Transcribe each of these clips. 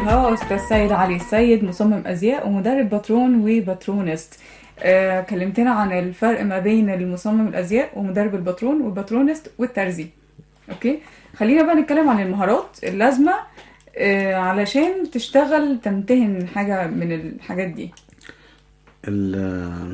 الهواء أستاذ سيد علي السيد مصمم أزياء ومدرب باترون وباترونست آه، كلمتنا عن الفرق ما بين المصمم الأزياء ومدرب الباترون والباترونست والترزي أوكي خلينا بقى نتكلم عن المهارات اللازمة آه، علشان تشتغل تمتهن حاجة من الحاجات دي ال-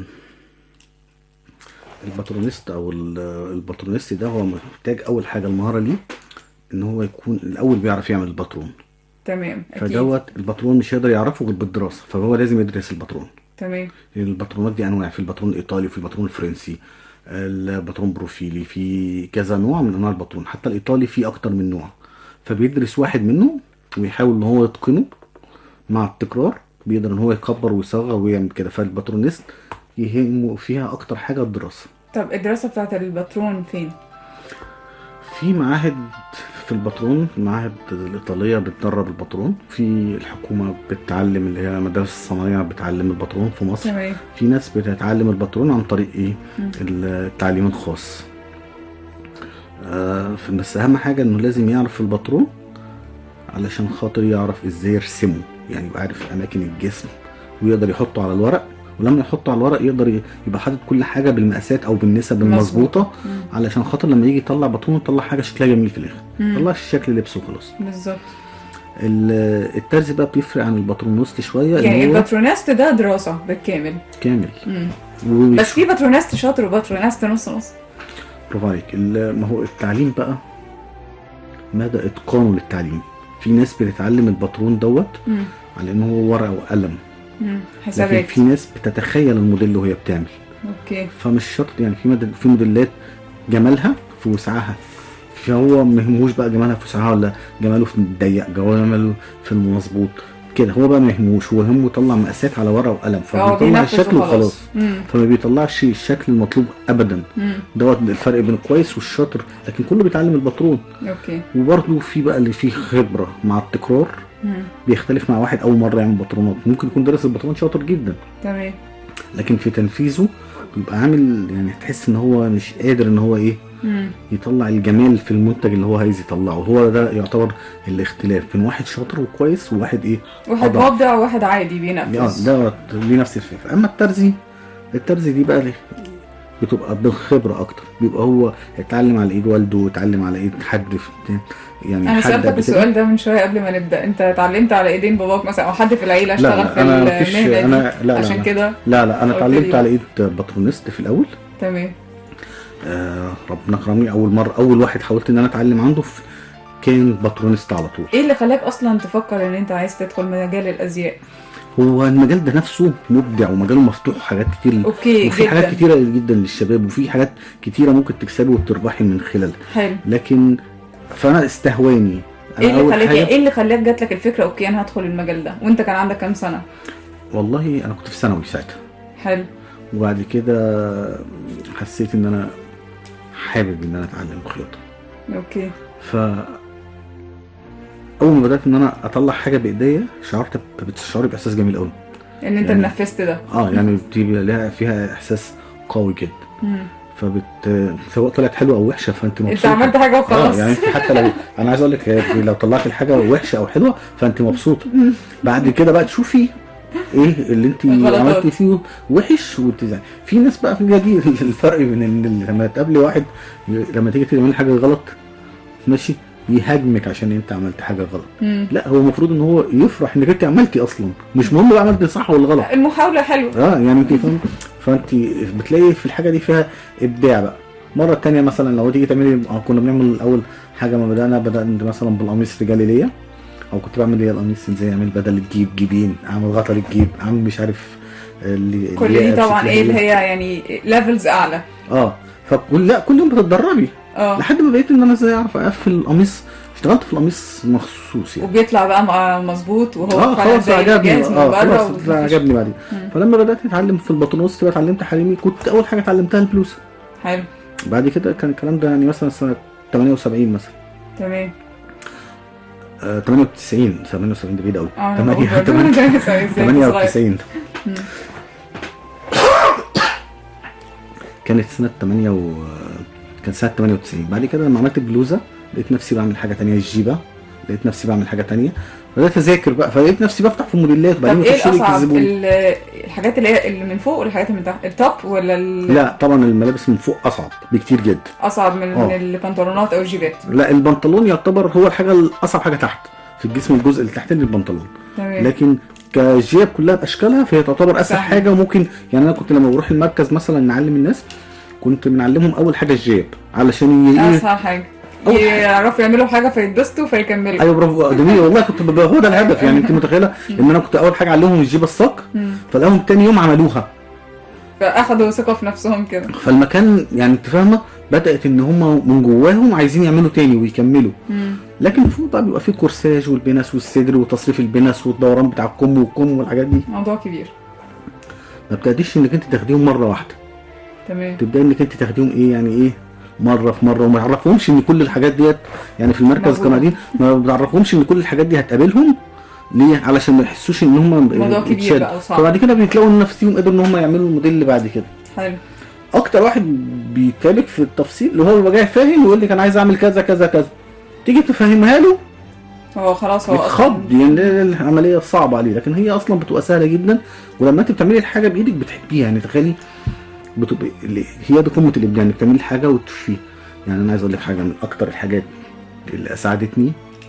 الباترونيست او ال- الباترونيست ده هو محتاج اول حاجه المهاره ليه ان هو يكون الاول بيعرف يعمل الباترون تمام أكيد فدوت الباترون مش هيقدر يعرفه غير بالدراسه فهو لازم يدرس الباترون تمام الباترونات دي انواع في الباترون الايطالي وفي الباترون الفرنسي الباترون بروفيلي في كذا نوع من انواع الباترون حتى الايطالي فيه اكتر من نوع فبيدرس واحد منه ويحاول ان هو يتقنه مع التكرار بيقدر ان هو يكبر ويصغر ويعمل كده فالباترونيست يهمه فيها اكتر حاجه الدراسه طب الدراسة بتاعت الباترون فين؟ في معاهد في الباترون المعاهد الإيطالية بتدرب الباترون في الحكومة بتعلم اللي هي مدارس الصنايع بتعلم الباترون في مصر تمام في ناس بتتعلم الباترون عن طريق ايه مم. التعليم الخاص آه ف- بس اهم حاجة انه لازم يعرف الباترون علشان خاطر يعرف ازاي يرسمه يعني يبقى عارف اماكن الجسم ويقدر يحطه على الورق ولما يحطه على الورق يقدر ي- يبقى حاطط كل حاجة بالمقاسات او بالنسب المظبوطة مم. علشان خاطر لما يجي يطلع باترون يطلع حاجة شكلها جميل في الاخر مم. يطلعش شكل لبسه وخلاص بالظبط ال- الترز بقى بيفرق عن الباترونوست شوية يعني ان هو الباترونست ده دراسة بالكامل كامل مم. وبيش- بس في باترونست شاطر وباترونست نص نص برافو عليك ال- ما هو التعليم بقى مدى اتقانه للتعليم في ناس بتتعلم الباترون دوت مم. على انه هو ورقه وقلم مم. لكن حسابات في ناس بتتخيل الموديل وهي بتعمل اوكي فمش شرط يعني في مدل في موديلات جمالها في وسعها فهو مهموش بقى جمالها في وسعها ولا جماله في الضيق جماله في المظبوط كده هو بقى مهموش هو همه يطلع مقاسات على ورقه وقلم فهو فبيطلع بينفذ الشكل وخلاص وخلاص مم. فما بيطلعش الشكل المطلوب ابدا مم. دوت الفرق بين الكويس والشاطر لكن كله بيتعلم الباترون اوكي وبرضه في بقى اللي فيه خبره مع التكرار مم. بيختلف مع واحد اول مره يعمل باترونات ممكن يكون دارس الباترون شاطر جدا تمام لكن في تنفيذه بيبقى عامل يعني تحس ان هو مش قادر ان هو ايه مم. يطلع الجمال في المنتج اللي هو عايز يطلعه هو ده يعتبر الاختلاف بين واحد شاطر وكويس وواحد ايه واحد أضعف. مبدع وواحد عادي اه بينفذ ده ليه نفس الفكره اما الترزي الترزي دي بقى ليه بتبقى بالخبره اكتر بيبقى هو اتعلم على ايد والده اتعلم على ايد حد في يعني انا حد سألتك قبل كده. السؤال ده من شوية قبل ما نبدأ انت اتعلمت على ايدين باباك مثلا او حد في العيلة لا اشتغل لا في انا مفيش المهنة دي انا لا لا عشان لا. كده لا لا انا قلت لي اتعلمت لا. على ايد باترونست في الاول تمام آه ربنا كرمني اول مره اول واحد حاولت ان انا اتعلم عنده في كان باترونست على طول ايه اللي خلاك اصلا تفكر ان انت عايز تدخل مجال الازياء هو المجال ده نفسه مبدع ومجاله مفتوح حاجات كتير اوكي وفي حاجات جدا كتيره جدا للشباب وفي حاجات كتيره ممكن تكسبي وتربحي من خلالها حلو لكن فانا استهواني ايه اللي أول خلاك حاجة- ايه اللي خلاك جات لك الفكره اوكي انا هدخل المجال ده وانت كان عندك كام سنه والله انا كنت في ثانوي ساعتها حلو وبعد كده حسيت ان انا حابب ان انا اتعلم خياطه اوكي ف اول ما بدات ان انا اطلع حاجه بايديا شعرت بتشعري باحساس جميل قوي ان انت يعني- نفذت ده اه يعني بتبقى لها فيها احساس قوي جدا مم. فبت سواء طلعت حلوه او وحشه فانت مبسوطه انت عملت حاجه اه وخلاص يعني انت حتى لو انا عايز اقول لك هي لو طلعت الحاجه وحشه او حلوه فانت مبسوطه بعد كده بقى تشوفي ايه اللي انت الغلطات. عملتي فيه وحش وتزعل في ناس بقى في دي الفرق بين ان لما تقابلي واحد لما تيجي تعملي حاجه غلط ماشي يهاجمك عشان انت عملت حاجه غلط مم. لا هو المفروض ان هو يفرح انك انت عملتي اصلا مش مهم بقى عملتي صح ولا غلط المحاوله حلوه اه يعني انت فاهم فانت بتلاقي في الحاجه دي فيها ابداع بقى مره تانية مثلا لو تيجي تعملي آه، كنا بنعمل اول حاجه ما بدانا بدات مثلا بالقميص رجالي ليا او كنت بعمل ليا القميص ازاي اعمل بدل الجيب جيبين اعمل غطا للجيب اعمل مش عارف اللي كل اللي دي هي طبعا شكلها ايه اللي هي يعني ليفلز اعلى اه فكل لا كل يوم بتتدربي اه لحد ما بقيت ان انا ازاي اعرف اقفل القميص اشتغلت في القميص مخصوص يعني وبيطلع بقى مع- مظبوط وهو اه فعلا خلاص زي عجبني الجاهز من اه بره خلاص ومفيش- لا، عجبني بعدين مم. فلما بدات اتعلم في البطونوس بقى اتعلمت حريمي كنت اول حاجه اتعلمتها البلوزه حلو بعد كده كان الكلام ده يعني مثلا سنه 78 مثلا تمام آه 98 78 ده بعيد قوي اه أنا بقول برضه. 98 ازاي صغير. 98 مم. كانت سنه 8 و كان سنه 98 بعد كده لما عملت البلوزه لقيت نفسي بعمل حاجه تانية الجيبه لقيت نفسي بعمل حاجه تانية بدات اذاكر بقى فلقيت نفسي بفتح في موديلات طب وبعدين ايه يخش لي الاصعب يكذبوني ال- الحاجات اللي هي اللي من فوق ولا الحاجات اللي من تحت التوب ولا ال- لا طبعا الملابس من فوق اصعب بكتير جدا اصعب من آه. من البنطلونات او الجيبات لا البنطلون يعتبر هو الحاجه الاصعب حاجه تحت في الجسم الجزء اللي تحتاني البنطلون تمام لكن كجياب كلها باشكالها فهي تعتبر اسهل سهل. حاجه وممكن يعني انا كنت لما بروح المركز مثلا نعلم الناس كنت بنعلمهم اول حاجه الجياب علشان ي- ايه اسهل حاجه أول حاجة. يعرفوا يعملوا حاجه فيتبسطوا فيكملوا ايوه برافو جميل والله كنت ببقى هو ده الهدف يعني انت متخيله ان انا كنت اول حاجه اعلمهم الجيب الصك مم. فلاقيهم تاني يوم عملوها فاخدوا ثقه في نفسهم كده فالمكان يعني انت فاهمه بدات ان هم من جواهم عايزين يعملوا تاني ويكملوا مم. لكن فوق بقى بيبقى فيه كورساج والبنس والصدر وتصريف البنس والدوران بتاع الكم والكم والحاجات دي موضوع كبير ما بتبتديش انك انت تاخديهم مره واحده تمام تبداي انك انت تاخديهم ايه يعني ايه مره في مره وما تعرفهمش ان كل الحاجات ديت يعني في المركز موجودة. كمدين ما بتعرفهمش ان كل الحاجات دي هتقابلهم ليه علشان ما يحسوش ان هم موضوع كبير يتشد. بقى وصعب. فبعد كده بيتلاقوا ان نفسهم قدروا ان هم يعملوا الموديل اللي بعد كده حلو اكتر واحد بيتابك في التفصيل اللي هو بيبقى جاي فاهم ويقول لك انا عايز اعمل كذا كذا كذا تيجي تفهمها له هو خلاص هو بيتخض يعني ده العمليه صعبه عليه لكن هي اصلا بتبقى سهله جدا ولما انت بتعملي الحاجه بايدك بتحبيها يعني تخيلي بتبقى اللي- هي دي قمه الابداع انك تعملي حاجه وتشوفيها يعني انا عايز اقول لك حاجه من اكتر الحاجات اللي اسعدتني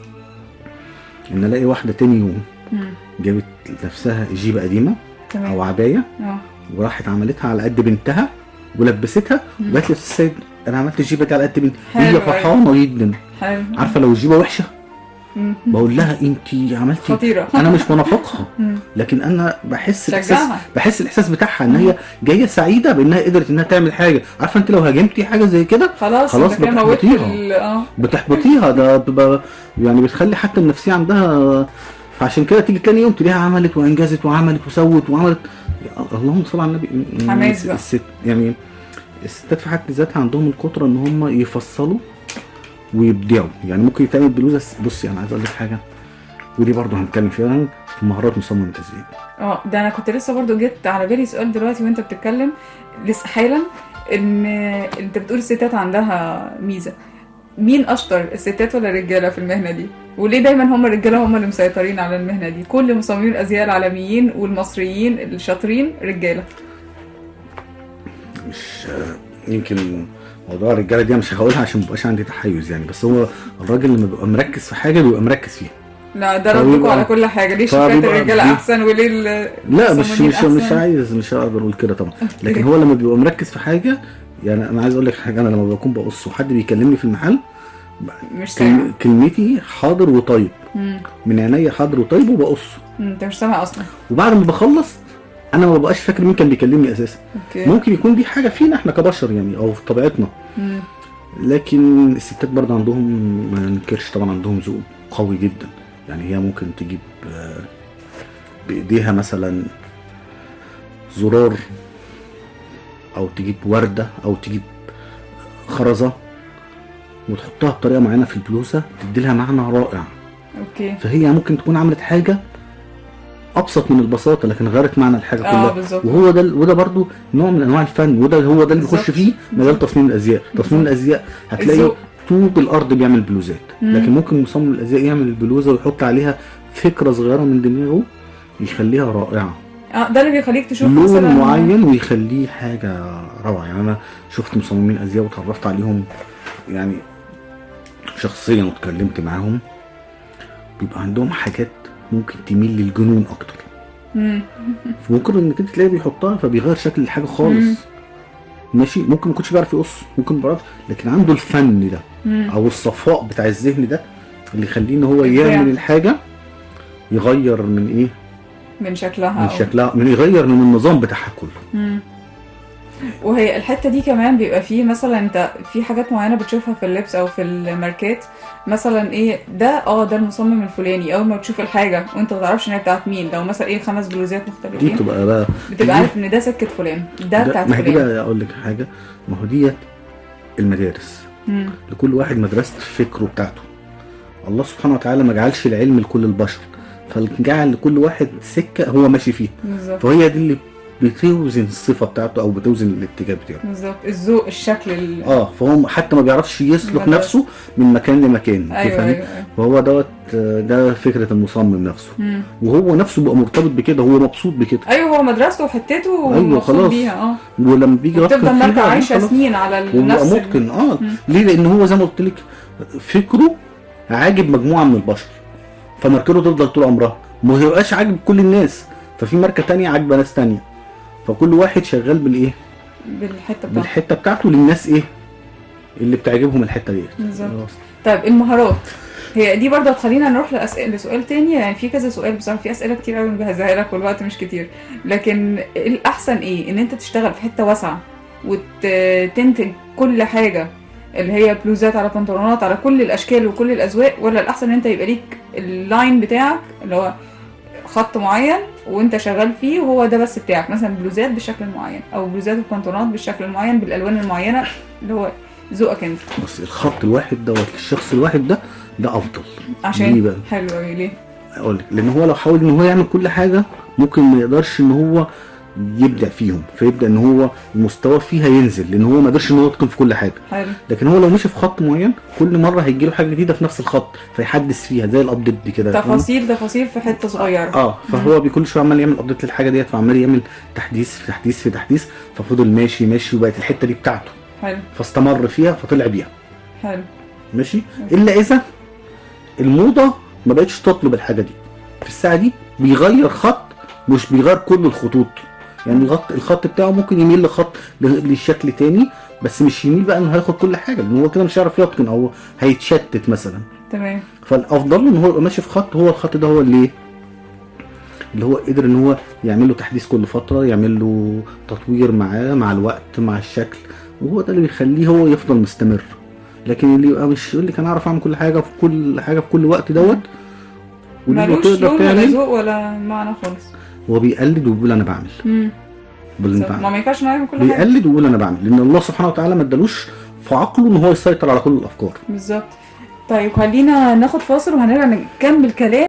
ان الاقي واحده تاني يوم مم. جابت لنفسها جيبه قديمه او تمام عبايه اه وراحت عملتها على قد بنتها ولبستها مم. وقالت لي يا استاذ سيد انا عملت الجيبه دي على قد بنتي حلو هي أوي. فرحانه جدا حلو عارفه لو الجيبه وحشه مم. بقول لها انت عملتي خطيره انا مش منافقها مم. لكن انا بحس الاحساس شجعها. بحس الاحساس بتاعها ان هي جايه سعيده بانها قدرت انها تعمل حاجه عارفه انت لو هاجمتي حاجه زي كده خلاص خلاص انت كده موتت بتحبطيها. ال- اه بتحبطيها ده بتبقى يعني بتخلي حتى النفسيه عندها فعشان كده تيجي تاني يوم تلاقيها عملت وانجزت وعملت وسوت وعملت يا اللهم صل على النبي حماس بقى. الست يعني الستات في حد ذاتها عندهم القدره ان هم يفصلوا ويبدعوا يعني ممكن يتعمل بلوزه بصي انا عايز اقول لك حاجه ودي برضه هنتكلم فيها في مهارات مصمم الازياء اه ده انا كنت لسه برضو جيت على بالي سؤال دلوقتي وانت بتتكلم لسه حالا ان انت بتقول الستات عندها ميزه مين اشطر الستات ولا الرجاله في المهنه دي وليه دايما هم الرجاله هم اللي مسيطرين على المهنه دي كل مصممين الازياء العالميين والمصريين الشاطرين رجاله مش يمكن موضوع الرجاله دي مش هقولها عشان مبقاش عندي تحيز يعني بس هو الراجل لما بيبقى مركز في حاجه بيبقى مركز فيها لا ده فبيبقى- ردكم على كل حاجه ليه شفات فبيبقى الرجاله بي- احسن وليه ال- لا مش المصممين مش مش أحسن؟ عايز مش هقدر اقول كده طبعا أوكي. لكن هو لما بيبقى مركز في حاجه يعني انا عايز اقول لك حاجه انا لما بكون بقص وحد بيكلمني في المحل مش سامع كل- كلمتي حاضر وطيب مم. من عينيا حاضر وطيب وبقصه مم، انت مش سامع اصلا وبعد ما بخلص انا ما ببقاش فاكر مين كان بيكلمني اساسا اوكي ممكن يكون دي حاجه فينا احنا كبشر يعني او في طبيعتنا مم. لكن الستات برضه عندهم ما ننكرش طبعا عندهم ذوق قوي جدا يعني هي ممكن تجيب آه، بايديها مثلا زرار او تجيب ورده او تجيب خرزه وتحطها بطريقه معينه في البلوزه تدي لها معنى رائع اوكي فهي ممكن تكون عملت حاجه ابسط من البساطه لكن غيرت معنى الحاجه اه كلها بالظبط وهو ده وده برضو نوع من انواع الفن وده هو ده اللي بالظبط. بيخش فيه مجال تصميم الازياء تصميم بالظبط. الازياء هتلاقي الذوق. طوب الارض بيعمل بلوزات مم. لكن ممكن مصمم الازياء يعمل البلوزه ويحط عليها فكره صغيره من دماغه يخليها رائعه اه ده اللي بيخليك تشوف لون مثلا معين ويخليه حاجه روعه يعني انا شفت مصممين ازياء وتعرفت عليهم يعني شخصيا واتكلمت معاهم بيبقى عندهم حاجات ممكن تميل للجنون اكتر مم. فممكن انك انت تلاقيه بيحطها فبيغير شكل الحاجه خالص مم. ماشي ممكن ما يكونش بيعرف يقص ممكن ما بيعرفش لكن عنده الفن ده مم. او الصفاء بتاع الذهن ده اللي يخليه ان هو إبداع. يعمل الحاجه يغير من ايه من شكلها من أو- شكلها من يغير من النظام بتاعها كله مم. وهي الحته دي كمان بيبقى فيه مثلا انت في حاجات معينه بتشوفها في اللبس او في الماركات مثلا ايه ده اه ده المصمم الفلاني اول ما بتشوف الحاجه وانت ما تعرفش ان هي بتاعت مين لو مثلا ايه خمس بلوزات دي مختلفين بتبقى بقى بتبقى عارف ان ده سكه فلان ده ده بتاعت ما هي دي فلان بقى اقول لك حاجه ما هو ديت المدارس مم. لكل واحد مدرسه الفكر بتاعته الله سبحانه وتعالى ما جعلش العلم لكل البشر فجعل لكل واحد سكه هو ماشي فيها بالظبط فهي دي اللي بتوزن الصفه بتاعته او بتوزن الاتجاه بتاعه بالظبط الذوق الشكل ال... اه فهو حتى ما بيعرفش يسلك ما نفسه من مكان لمكان ايوه فاهم؟ ايوه ايوه فهو دوت آه، ده فكره المصمم نفسه مم. وهو نفسه بقى مرتبط بكده هو مبسوط بكده ايوه هو مدرسته وحتته أيوه، ومبسوط خلاص. بيها اه ولما بيجي يفكر وبتفضل فيها ماركة آه، عايشه خلاص. سنين على ال- وبيبقى نفس ال- متقن اه مم. ليه لان هو زي ما قلت لك فكره عاجب مجموعه من البشر فماركته تفضل طول عمرها ما هيبقاش عاجب كل الناس ففي ماركه تانية عاجبه ناس تانية فكل واحد شغال بالايه بالحته بتاعته بالحته بتاعته للناس ايه اللي بتعجبهم الحته ديت بالظبط. خلاص. طيب المهارات هي دي برضه هتخلينا نروح لأسئلة لسؤال تاني يعني في كذا سؤال بصراحة في أسئلة كتير قوي مجهزها لك والوقت مش كتير لكن الأحسن إيه إن أنت تشتغل في حتة واسعة وتنتج كل حاجة اللي هي بلوزات على بنطلونات على كل الأشكال وكل الأذواق ولا الأحسن إن أنت يبقى ليك اللاين بتاعك اللي هو خط معين وانت شغال فيه وهو ده بس بتاعك مثلا بلوزات بالشكل المعين او بلوزات وبنطلونات بالشكل المعين بالالوان المعينه اللي هو ذوقك انت بص الخط الواحد دوت للشخص الواحد ده ده افضل ليه عشان بقى؟ حلو قوي ليه اقول لك لان هو لو حاول ان هو يعمل كل حاجه ممكن ما يقدرش ان هو يبدع فيهم فيبدا ان هو المستوى فيها ينزل لان هو ما قدرش ان هو يتقن في كل حاجه حلو لكن هو لو مشي في خط معين كل مره هيجي له حاجه جديده في نفس الخط فيحدث فيها زي الابديت دي كده فاهم؟ تفاصيل تفاصيل في حته صغيره اه فهو بكل شويه عمال يعمل ابديت للحاجه ديت فعمال يعمل تحديث في تحديث في تحديث ففضل ماشي ماشي وبقت الحته دي بتاعته حلو فاستمر فيها فطلع بيها حلو ماشي الا اذا الموضه ما بقتش تطلب الحاجه دي في الساعه دي بيغير خط مش بيغير كل الخطوط يعني الخط الخط بتاعه ممكن يميل لخط ل- لشكل تاني بس مش يميل بقى انه هياخد كل حاجه لان هو كده مش هيعرف يتقن او هيتشتت مثلا تمام فالافضل له ان هو يبقى ماشي في خط هو الخط ده هو اللي إيه؟ اللي هو قدر ان هو يعمل له تحديث كل فتره يعمل له تطوير معاه مع الوقت مع الشكل وهو ده اللي بيخليه هو يفضل مستمر لكن اللي يبقى مش يقول لك انا اعرف اعمل كل حاجه في كل حاجه في كل وقت دوت ودي لو ملوش تقدر لون ولا تعمل ذوق ولا معنى خالص هو بيقلد وبيقول انا بعمل امم بيقول انا ما بعمل ما ينفعش نعمل كل حاجه بيقلد ويقول انا بعمل لان الله سبحانه وتعالى ما ادالوش في عقله ان هو يسيطر على كل الافكار بالظبط طيب خلينا ناخد فاصل وهنرجع نكمل كلام